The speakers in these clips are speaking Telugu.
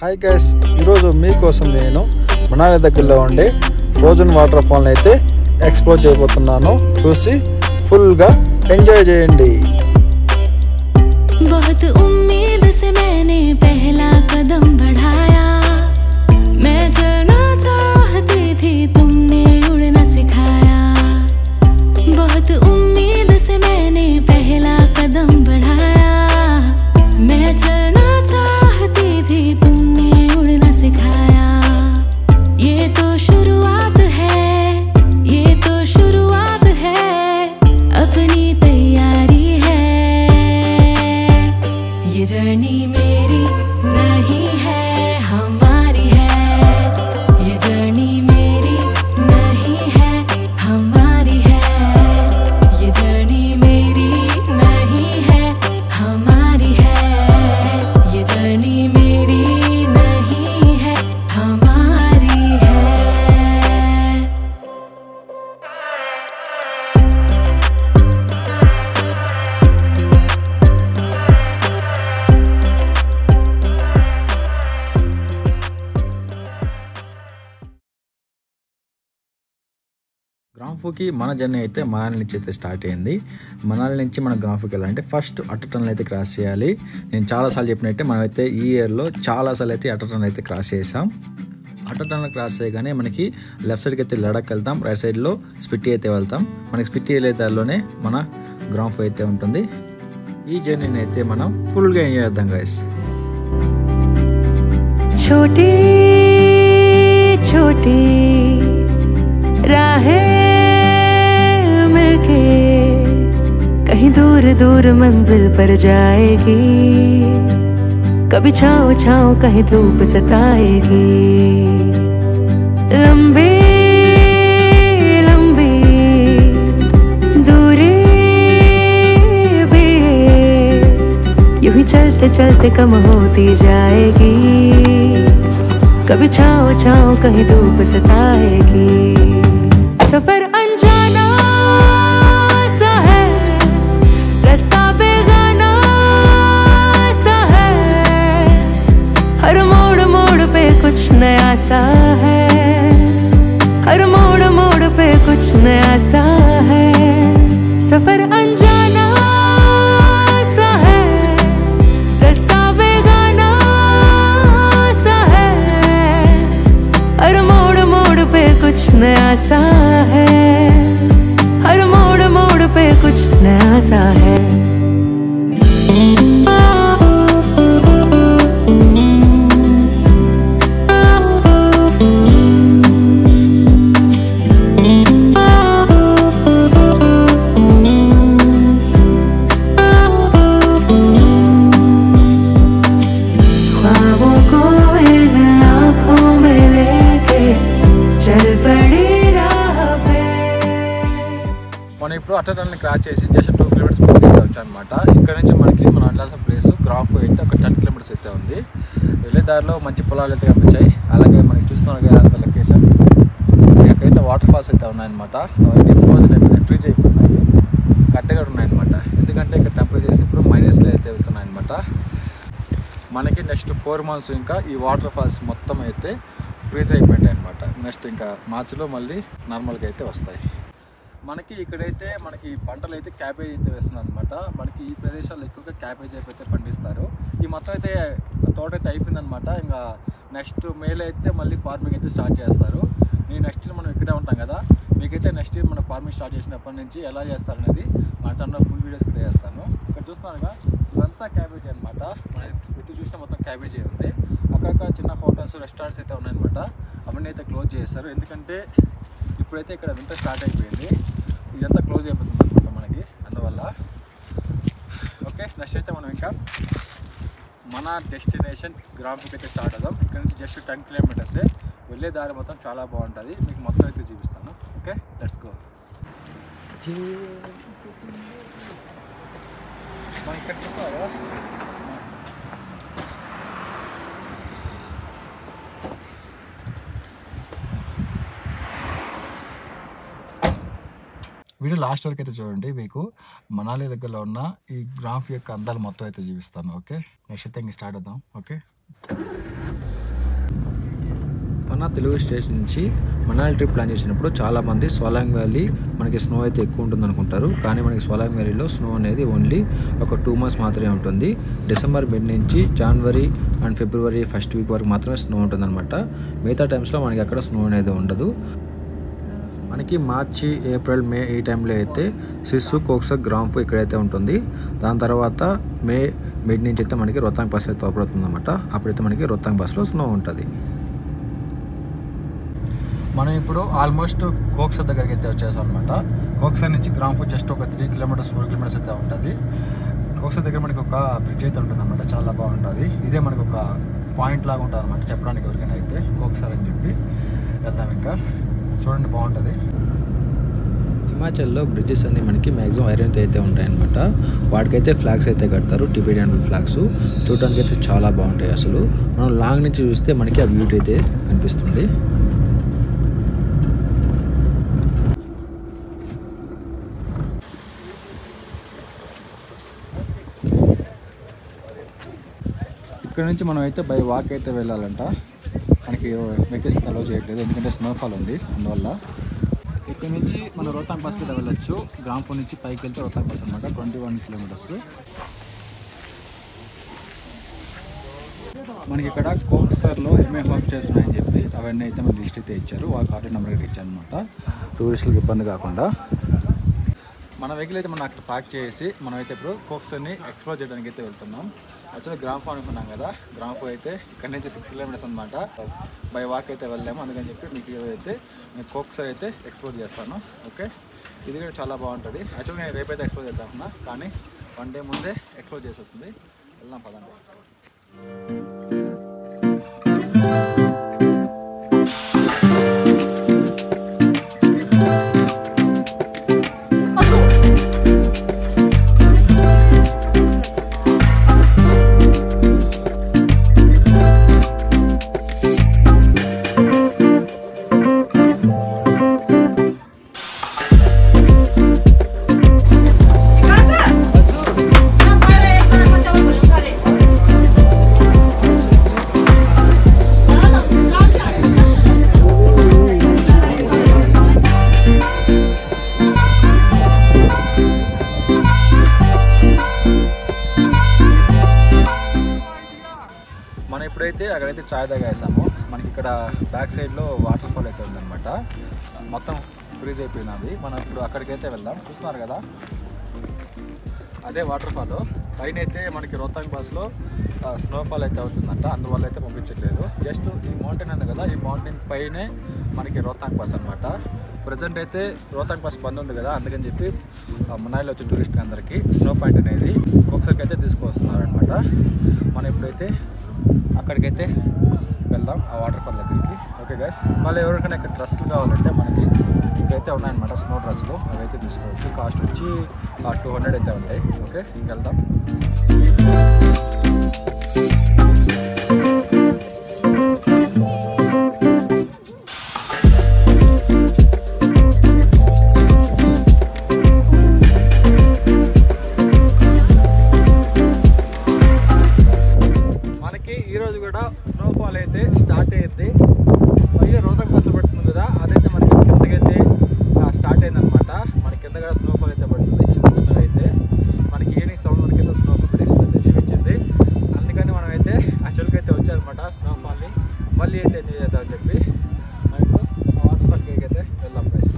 హాయ్ గైస్ ఈరోజు మీకోసం నేను మనాలి దగ్గరలో ఉండే ఫ్రోజన్ వాటర్ ఫాల్ని అయితే ఎక్స్ప్లోర్ చేయబోతున్నాను చూసి ఫుల్గా ఎంజాయ్ చేయండి बहुत उम्मीद से मैंने पहला कदम बढ़ाया मैं चलना चाहती थी तुमने उड़ना सिखाया बहुत उम्मीद से मैंने पहला कदम बढ़ाया मैं चलना चाहती थी तुमने उड़ना सिखाया ये तो शुरुआत है ये तो शुरुआत है अपनी तैयारी है ये जर्नी मेरी नहीं है हमारी है ये जर्नी मेरी नहीं है हमारी है ये जर्नी मेरी नहीं है हमारी है ये जर्नी मेरी नहीं है हमारी है గ్రాంఫుకి మన జర్నీ అయితే మనాలి నుంచి అయితే స్టార్ట్ అయింది మనాలి నుంచి మనం గ్రాంఫుకి వెళ్ళాలంటే ఫస్ట్ అట్టటన్ అయితే క్రాస్ చేయాలి నేను చాలాసార్లు చెప్పినట్టే మనమైతే ఈ ఇయర్లో చాలాసార్లు అయితే అట్టటన్ అయితే క్రాస్ చేసాం అట్టటన్ క్రాస్ చేయగానే మనకి లెఫ్ట్ సైడ్కి అయితే లడక్ వెళ్తాం రైట్ సైడ్లో స్పిట్టి అయితే వెళ్తాం మనకి స్పిట్టి వెళ్ళేదారిలోనే మన గ్రాంఫ్ అయితే ఉంటుంది ఈ జర్నీని అయితే మనం ఫుల్గా ఎంజాయ్ చేద్దాం గైస్ छोटी छोटी राहें मिलके कहीं दूर दूर मंजिल पर जाएगी कभी छाँव छाँव कहीं धूप सताएगी लंबी लंबी दूरी भी यूं ही चलते चलते कम होती जाएगी कभी छाँव छाँव कहीं धूप सताएगी सफर अनजाना सा है रास्ता बेगाना सा है हर मोड़ मोड़ पे कुछ नया सा है हर मोड़ मोड़ पे कुछ नया सा है सफर अनजाना सा है रास्ता बेगाना सा है हर मोड़ मोड़ पे कुछ नया सा है हर मोड़ मोड़ पे कुछ नया सा है ख्वाबों को इन आँखों में लेके चल पड़ी राह पे మనం ఇప్పుడు అట్టటాన్ని క్రాస్ చేసి జస్ట్ టూ కిలోమీటర్స్ ముందుకు వెళ్ళవచ్చు అనమాట ఇక్కడ నుంచి మనకి మనం వెళ్ళాల్సిన ప్లేస్ గ్రాఫ్ అయితే ఒక టెన్ కిలోమీటర్స్ అయితే ఉంది వెళ్ళే దారిలో మంచి పొలాలు అయితే కనిపించాయి అలాగే మనకి చూస్తున్నాం కదా అంత లొకేషన్ ఎక్కడైతే వాటర్ ఫాల్స్ అయితే ఉన్నాయన్నమాట అవన్నీ ఫ్రోజన్ అయిపోయినాయి ఫ్రీజ్ అయిపోయినాయి కట్టగా ఉన్నాయన్నమాట ఎందుకంటే ఇక్కడ టెంపరేచర్స్ ఇప్పుడు మైనస్లో అయితే వెళ్తున్నాయి అనమాట మనకి నెక్స్ట్ ఫోర్ మంత్స్ ఇంకా ఈ వాటర్ ఫాల్స్ మొత్తం అయితే ఫ్రీజ్ అయిపోయింటాయి అనమాట నెక్స్ట్ ఇంకా మార్చిలో మళ్ళీ నార్మల్గా అయితే వస్తాయి మనకి ఇక్కడైతే మనకి పంటలు అయితే క్యాబేజ్ అయితే వేస్తున్నారు అనమాట మనకి ఈ ప్రదేశాల్లో ఎక్కువగా క్యాబేజ్ అయితే పండిస్తారు ఈ మొత్తం అయితే తోట అయితే అయిపోయిందనమాట ఇంకా నెక్స్ట్ మేలో అయితే మళ్ళీ ఫార్మింగ్ అయితే స్టార్ట్ చేస్తారు నేను నెక్స్ట్ మనం ఇక్కడే ఉంటాం కదా మీకైతే నెక్స్ట్ ఇయర్ మన ఫార్మింగ్ స్టార్ట్ చేసినప్పటి నుంచి ఎలా చేస్తారనేది మన ఛానల్ ఫుల్ వీడియోస్ కూడా చేస్తాను ఇక్కడ చూస్తున్నారుగా ఇదంతా క్యాబేజీ అనమాట మన ఇటు చూసిన మొత్తం క్యాబేజీ ఉంది అక్కడక్కడ చిన్న హోటల్స్ రెస్టారెంట్స్ అయితే ఉన్నాయన్నమాట అవన్నీ అయితే క్లోజ్ చేస్తారు ఎందుకంటే ఇప్పుడైతే ఇక్కడ వింటర్ స్టార్ట్ అయిపోయింది ఇదంతా క్లోజ్ అయిపోతుంది అనమాట మనకి అందువల్ల ఓకే నెక్స్ట్ అయితే మనం ఇంకా మన డెస్టినేషన్ గ్రాఫిక్ అయితే స్టార్ట్ అవుదాం ఇక్కడ నుంచి జస్ట్ టెన్ కిలోమీటర్సే వెళ్ళే దారి మొత్తం చాలా బాగుంటుంది మీకు మొత్తం అయితే చూపిస్తాను ఓకే లెట్స్ గో మనం ఇక్కడ చూస్తావా వీడియో లాస్ట్ వరకు అయితే చూడండి మీకు మనాలి దగ్గరలో ఉన్న ఈ గ్రాఫ్ యొక్క అందాలు మొత్తం అయితే చూపిస్తాను ఓకే నెక్స్ట్ అయితే ఇంక స్టార్ట్ అవుదాం ఓకే మన తెలుగు స్టేషన్ నుంచి మనాలి ట్రిప్ ప్లాన్ చేసినప్పుడు చాలామంది సోలాంగ్ వ్యాలీ మనకి స్నో అయితే ఎక్కువ ఉంటుంది అనుకుంటారు కానీ మనకి సోలాంగ్ వ్యాలీలో స్నో అనేది ఓన్లీ ఒక టూ మంత్స్ మాత్రమే ఉంటుంది డిసెంబర్ మిడ్ నుంచి జనవరి అండ్ ఫిబ్రవరి ఫస్ట్ వీక్ వరకు మాత్రమే స్నో ఉంటుందన్నమాట మిగతా టైమ్స్లో మనకి అక్కడ స్నో అనేది ఉండదు మనకి మార్చి ఏప్రిల్ మే ఈ టైంలో అయితే సిస్సు కోక్స గ్రాంఫ్ ఇక్కడైతే ఉంటుంది దాని తర్వాత మే మిడ్ నుంచి అయితే మనకి రొత్తాంగ్ బస్ అయితే ఓపెన్ అనమాట అప్పుడైతే మనకి రొత్తాంగ్ బస్లో స్నో ఉంటుంది మనం ఇప్పుడు ఆల్మోస్ట్ కోక్స దగ్గరికి అయితే వచ్చేసాం అనమాట కోక్స నుంచి గ్రాంఫ్ జస్ట్ ఒక త్రీ కిలోమీటర్స్ ఫోర్ కిలోమీటర్స్ అయితే ఉంటుంది కోక్స దగ్గర మనకి ఒక బ్రిడ్జ్ అయితే ఉంటుంది అనమాట చాలా బాగుంటుంది ఇదే మనకి ఒక పాయింట్ లాగా ఉంటుంది అనమాట చెప్పడానికి ఎవరికైనా అయితే కోక్సర్ అని చెప్పి వెళ్దాం ఇంకా చూడండి బాగుంటుంది హిమాచల్లో బ్రిడ్జెస్ అన్ని మనకి మ్యాక్సిమం ఐరన్తో అయితే ఉంటాయన్నమాట వాటికైతే ఫ్లాగ్స్ అయితే కడతారు టిబెటియన్ ఫ్లాగ్స్ చూడడానికి అయితే చాలా బాగుంటాయి అసలు మనం లాంగ్ నుంచి చూస్తే మనకి ఆ బ్యూటీ అయితే కనిపిస్తుంది ఇక్కడ నుంచి మనం అయితే బై వాక్ అయితే వెళ్ళాలంట మనకి వెహికల్స్ అయితే అలౌ చేయట్లేదు ఎందుకంటే స్నోఫాల్ ఉంది అందువల్ల ఇక్కడ నుంచి మనం రోహతాంగ్ పాస్కి అయితే వెళ్ళొచ్చు గ్రాంపూర్ నుంచి పైకి వెళ్తే రోహతాంగ్ పాస్ అనమాట ట్వంటీ వన్ కిలోమీటర్స్ మనకి ఇక్కడ కోక్సర్లో ఎంఏ హోమ్ స్టేస్ ఉన్నాయని చెప్పి అవన్నీ అయితే మన లిస్ట్ అయితే ఇచ్చారు వాళ్ళ కాంటాక్ట్ నెంబర్ అయితే ఇచ్చారు అనమాట టూరిస్టులకు ఇబ్బంది కాకుండా మన వెహికల్ అయితే మనం అక్కడ పార్క్ చేసి మనం అయితే ఇప్పుడు కోక్సర్ని ఎక్స్ప్లోర్ చేయడానికి అయితే వెళ్తున్నాం యాక్చువల్లీ గ్రామ్ ఫోన్ అనుకున్నాం కదా గ్రామ్ ఫోన్ అయితే ఇక్కడ నుంచి సిక్స్ కిలోమీటర్స్ అనమాట బై వాక్ అయితే వెళ్ళాము అందుకని చెప్పి మీకు అయితే నేను కోక్సర్ అయితే ఎక్స్ప్లోర్ చేస్తాను ఓకే ఇది కూడా చాలా బాగుంటుంది యాక్చువల్గా నేను రేపైతే ఎక్స్ప్లోర్ చేద్దామన్నా కానీ వన్ డే ముందే ఎక్స్ప్లోర్ చేసి వస్తుంది వెళ్దాం పదండి మనం ఇప్పుడైతే అక్కడైతే చాయ్ తాగేసాము మనకి ఇక్కడ బ్యాక్ సైడ్లో వాటర్ ఫాల్ అయితే ఉందన్నమాట మొత్తం ఫ్రీజ్ అయిపోయింది అది మనం ఇప్పుడు అక్కడికైతే వెళ్దాం చూస్తున్నారు కదా అదే వాటర్ ఫాల్ పైన అయితే మనకి రోహతాంగ్ పాస్లో స్నోఫాల్ అయితే అవుతుందంట అందువల్ల అయితే పంపించట్లేదు జస్ట్ ఈ మౌంటైన్ ఉంది కదా ఈ మౌంటైన్ పైనే మనకి రోహతాంగ్ పాస్ అనమాట ప్రజెంట్ అయితే రోహతాంగ్ పాస్ బంద్ ఉంది కదా అందుకని చెప్పి ఆ, మనాలిలో వచ్చే టూరిస్ట్ అందరికీ స్నో పాయింట్ అనేది ఒక్కొక్కరికి అయితే తీసుకువస్తున్నారు అనమాట మనం ఇప్పుడైతే అక్కడికైతే వెళ్దాం ఆ వాటర్ ఫాల్ దగ్గరికి ఓకే గైస్ మళ్ళీ ఎవరికైనా ఇక్కడ డ్రెస్సులు కావాలంటే మనకి ఇక్కడైతే ఉన్నాయన్నమాట స్నో డ్రెస్సులు అవి అయితే తీసుకోవచ్చు కాస్ట్ వచ్చి టూ హండ్రెడ్ అయితే ఉంటాయి ఓకే వెళ్దాం మనకి ఈరోజు కూడా స్నోఫాల్ అయితే స్టార్ట్ అయ్యింది పైన రోహతక్ బస్సులు పడుతుంది కదా అదైతే మనకి కిందకైతే స్టార్ట్ అయిందనమాట మన కింద కూడా స్నోఫాల్ అయితే పడుతుంది చిన్న చిన్నగా అయితే మనకి ఈవినింగ్ సెవెన్ వరకు అయితే స్నోఫాల్ ప్రదేశం అయితే చూపించింది అందుకని మనం అయితే యాక్చువల్గా అయితే వచ్చారనమాట స్నోఫాల్ని మళ్ళీ అయితే ఎంజాయ్ చేద్దామని చెప్పి మనం ఇప్పుడు ఆ వాటర్ పార్క్కి అయితే వెళ్దాం ప్రైస్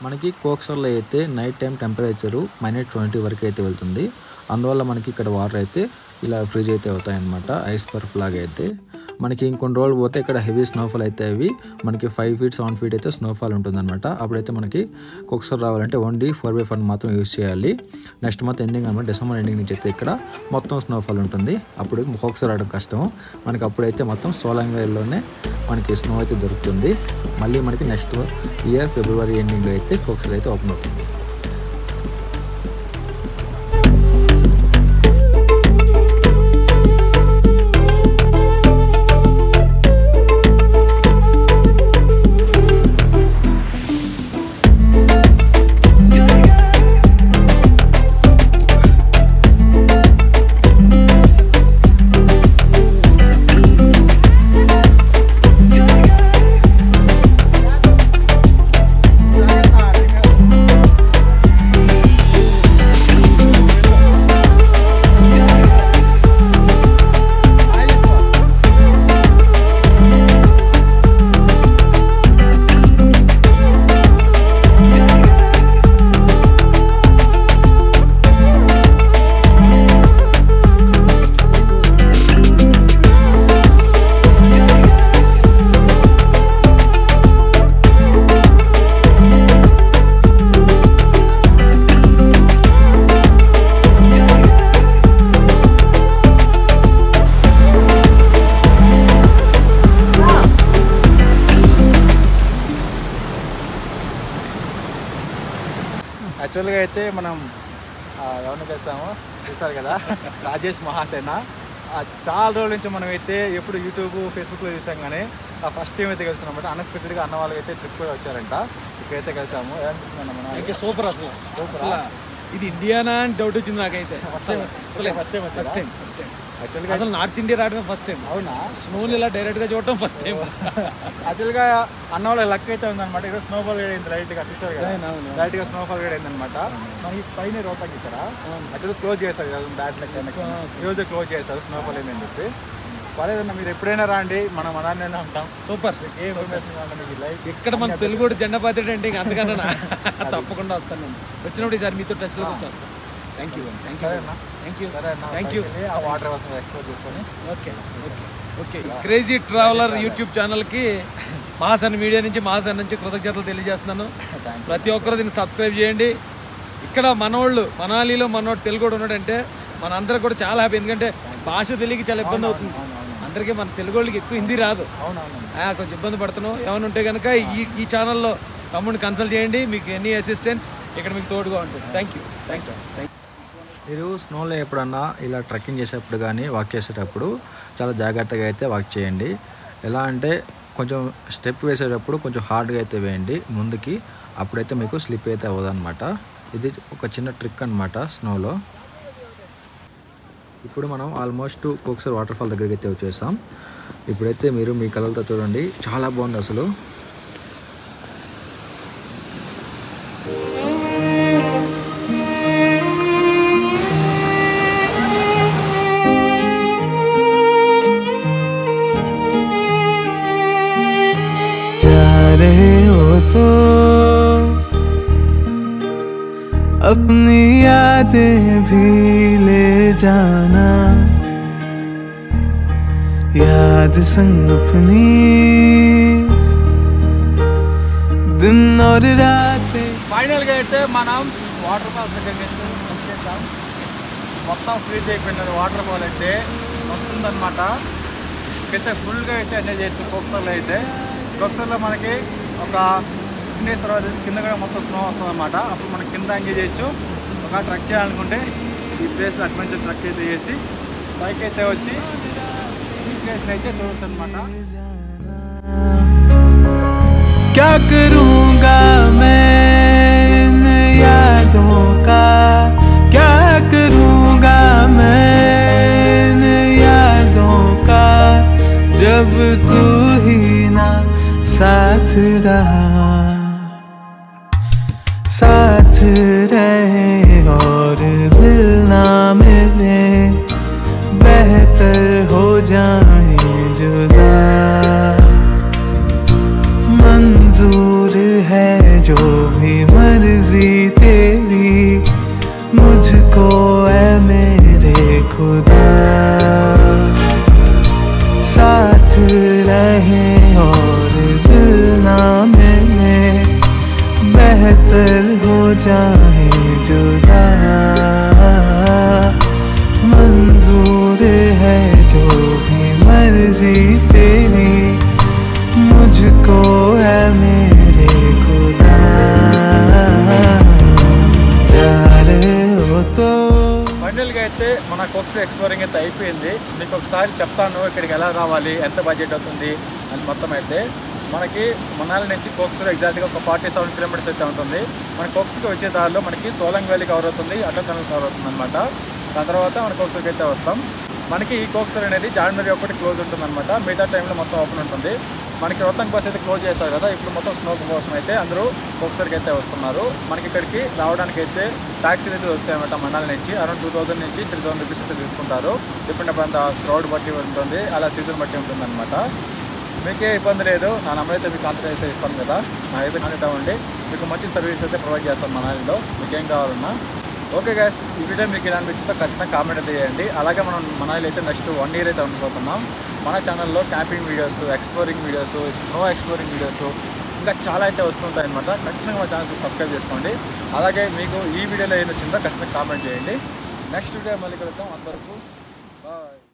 మనకి కోక్సర్లో అయితే night time temperature minus twenty వరకు అయితే వెళ్తుంది అందువల్ల మనకి ఇక్కడ వాటర్ అయితే ఇలా ఫ్రిజ్ అయితే అవుతాయి అన్నమాట ఐస్ బర్ఫ్ లాగా అయితే మనకి ఇంకొన్ని రోజులు పోతే ఇక్కడ హెవీ స్నోఫాల్ అయితే అవి మనకి ఫైవ్ ఫీట్ సెవెన్ ఫీట్ అయితే స్నోఫాల్ ఉంటుందన్నమాట అప్పుడైతే మనకి కుక్సర్ రావాలంటే ఓన్లీ ఫోర్ బై ఫోర్ మాత్రం యూస్ చేయాలి నెక్స్ట్ మంత్ ఎండింగ్ అనమాట డిసెంబర్ ఎండింగ్ నుంచి అయితే ఇక్కడ మొత్తం స్నోఫాల్ ఉంటుంది అప్పుడు కుక్సర్ రావడం కష్టం మనకి అప్పుడైతే మొత్తం సోలాంగ్ వేర్లోనే మనకి స్నో అయితే దొరుకుతుంది మళ్ళీ మనకి నెక్స్ట్ ఇయర్ ఫిబ్రవరి ఎండింగ్లో అయితే కుక్సర్ అయితే ఓపెన్ అవుతుంది యాక్చువల్గా అయితే మనం ఆ, ఎవరిని కలిసాము చూసారు కదా రాజేష్ మహాసేన ఆ, చాలా రోజుల నుంచి మనం అయితే ఎప్పుడు యూట్యూబ్ ఫేస్బుక్లో చూసాం కానీ ఆ ఫస్ట్ టైం అయితే కలిసాం అనమాట అన్ఎక్స్పెక్టెడ్గా అన్న వాళ్ళకి అయితే ట్రిప్ కూడా వచ్చారంట ఇక్కడైతే కలిసాము ఏమనిపిస్తుంది అన్న మనం ఇంకా సూపర్ అసలు Super అసలు ఇది ఇండియానా అని డౌట్ వచ్చింది నాకైతే అసలు అసలే First time వచ్చారా? ఫస్ట్ టైం ఫస్ట్ టైం యాక్చువల్గా అసలు నార్త్ ఇండియా రావడం ఫస్ట్ టైం అవునా స్నోని ఇలా డైరెక్ట్ గా చూడటం ఫస్ట్ టైం యాక్చువల్గా అన్న వాళ్ళ లక్ అయితే ఉందన్నమాట ఇక్కడ స్నోఫాల్ గేడ్ అయింది లైట్గా చూసారు కదా అవును, అవును. లైట్గా స్నోఫాల్ గేడ్ అయింది అనమాట మనకి పైన రోడ్కి ఇక్కడ యాక్చువల్లీ క్లోజ్ చేశారు కదా బ్యాట్ లెక్క ఈ రోజు క్లోజ్ చేశారు స్నోఫాల్ అయిందని చెప్పి పర్లేదన్న మీరు ఎప్పుడైనా రండి మనం అలానే ఉంటాం సూపర్ ఏ ఇన్ఫర్మేషన్ కావాలన్నా మీకు లైవ్ ఇక్కడ మన తెలుగు జెండా పాత్ర అంటే ఇంకా అంతకన్నా తప్పకుండా వస్తాను నేను వచ్చినప్పుడు ఈసారి మీతో టచ్ లోకి వచ్చి వస్తాను థ్యాంక్ యూ థ్యాంక్ సరే యూ అన్న థ్యాంక్ యూ సరే అన్న థ్యాంక్ యూ పైకి వెళ్ళి ఆ వాటర్ వస్తుంది ఎక్స్ప్లోర్ చేసుకొని okay okay okay crazy traveller YouTube ఛానల్కి మాసన్ మీడియా నుంచి మాసన్ నుంచి కృతజ్ఞతలు తెలియజేస్తున్నాను థ్యాంక్ ప్రతి ఒక్కరు దీన్ని సబ్స్క్రైబ్ చేయండి ఇక్కడ మనోళ్ళు మనాలిలో మనోడు తెలుగు ఉన్నాడంటే మన అందరికి కూడా చాలా హ్యాపీ ఎందుకంటే భాష తెలియక చాలా ఇబ్బంది అవుతుంది అందరికీ మన తెలుగు వాళ్ళకి ఎక్కువ హిందీ రాదు అవునవును ఆ, కొంచెం ఇబ్బంది పడుతున్నాం ఏమైనా ఉంటే కనుక ఈ ఈ ఛానల్లో తమ్ముడిని కన్సల్ట్ చేయండి మీకు ఎనీ అసిస్టెంట్స్ ఇక్కడ మీకు తోడుగా ఉంటుంది thank you thank you thank మీరు స్నోలో ఎప్పుడన్నా ఇలా ట్రెక్కింగ్ చేసేటప్పుడు కానీ వాక్ చేసేటప్పుడు చాలా జాగ్రత్తగా అయితే వాక్ చేయండి ఎలా అంటే కొంచెం స్టెప్ వేసేటప్పుడు కొంచెం హార్డ్గా అయితే వేయండి ముందుకి అప్పుడైతే మీకు స్లిప్ అయితే అవ్వదన్నమాట ఇది ఒక చిన్న ట్రిక్ అనమాట స్నోలో ఇప్పుడు మనం ఆల్మోస్ట్ కోక్సర్ వాటర్ ఫాల్ దగ్గరికి అయితే వచ్చేసాం ఇప్పుడైతే మీరు మీ కళ్ళతో చూడండి చాలా బాగుంది అసలు जा रहे हो तो अपनी यादें भी ले जाना याद संग अपनी दिन और रातें ఫైనల్గా అయితే మనం వాటర్ ఫాల్స్ దగ్గరికి అయితే వచ్చేసాం మొత్తం ఫ్రీజ్ అయిపోయినది వాటర్ ఫాల్ అయితే వస్తుందన్నమాట అయితే ఫుల్గా అయితే ఎంజాయ్ చేయొచ్చు కోక్సర్లో అయితే కోక్సర్లో మనకి ఒక ఫిఫ్టీన్ డేస్ తర్వాత కింద కూడా మొత్తం స్నో వస్తుంది అనమాట అప్పుడు మనం కింద ఎంజాయ్ చేయొచ్చు ఒక ట్రక్ చేయాలనుకుంటే ఈ ప్లేస్ అడ్వెంచర్ ట్రక్ అయితే చేసి బైక్ అయితే వచ్చి ఈ ప్లేస్ని అయితే చూడొచ్చు అనమాట क्या करूँगा मैं इन यादों का क्या करूँगा मैं इन यादों का जब तू ही ना साथ रहा साथ रहे और दिल ना मिले बेहतर हो जाए जुदा मंजूर है जो भी मुझको है मेरे खुदा साथ रहे और दिल ना मिले बेहतर हो जाए जुदा मंजूर है जो भी मर्जी तेरी मुझको है मेरे खुदा जा रहे हो तो ఫైనల్గా అయితే మన కొక్స్ ఎక్స్ప్లోరింగ్ అయితే అయిపోయింది మీకు ఒకసారి చెప్తాను ఇక్కడికి ఎలా రావాలి ఎంత బడ్జెట్ అవుతుంది అని మొత్తం అయితే మనకి మనాలి నుంచి కోక్సూరు ఎగ్జాక్ట్గా ఒక ఫార్టీ సెవెన్ కిలోమీటర్స్ అయితే ఉంటుంది మన కోక్స్కి వచ్చే దారిలో మనకి సోలంగ్ వ్యాలీ కవర్ అవుతుంది అటల్ టనల్ కవర్ అవుతుంది అనమాట దాని తర్వాత మన కోక్సూరుకి అయితే వస్తాం మనకి ఈ కోక్సూర్ అనేది జనవరి ఒకటి క్లోజ్ ఉంటుంది అనమాట మిగతా టైంలో మొత్తం ఓపెన్ ఉంటుంది మనకి రోహతంగ్ బస్ అయితే క్లోజ్ చేశారు కదా ఇప్పుడు మొత్తం స్నో కోసం అయితే అందరూ కోక్సర్కి అయితే వస్తున్నారు మనకి ఇక్కడికి రావడానికి అయితే ట్యాక్సీలు అయితే దొరుకుతాయి అనమాట మండల నుంచి అరౌండ్ టూ థౌసండ్ నుంచి త్రీ థౌసండ్ రూపీస్ అయితే తీసుకుంటారు డిపెండ్ అప్పుడు అంత క్రౌడ్ బట్టి ఉంటుంది అలా సీజన్ బట్టి ఉంటుంది అనమాట మీకే ఇబ్బంది లేదు నా నెంబర్ అయితే మీకు కాంటాక్ట్ అయితే ఇస్తాను కదా నా అయితే కాంటాక్ట్ అవ్వండి మీకు మంచి సర్వీస్ అయితే ప్రొవైడ్ చేస్తాను మనాలిలో మీకు ఏం కావాలన్నా ఓకే గ్యాస్ ఈ వీడియో మీకు ఇలా అనిపించిందో ఖచ్చితంగా కామెంట్ అయితే చేయండి అలాగే మనం మనాలి అయితే నెక్స్ట్ వన్ ఇయర్ అయితే ఉండిపోతున్నాం మన ఛానల్లో camping videos exploring videos snow exploring videos ఇంకా చాలా అయితే వస్తుంటాయి అనమాట ఖచ్చితంగా మా ఛానల్ సబ్స్క్రైబ్ చేసుకోండి అలాగే మీకు ఈ వీడియోలో ఏం వచ్చిందో ఖచ్చితంగా కామెంట్ చేయండి నెక్స్ట్ వీడియో మళ్ళీ కలుద్దాం అందరికీ బాయ్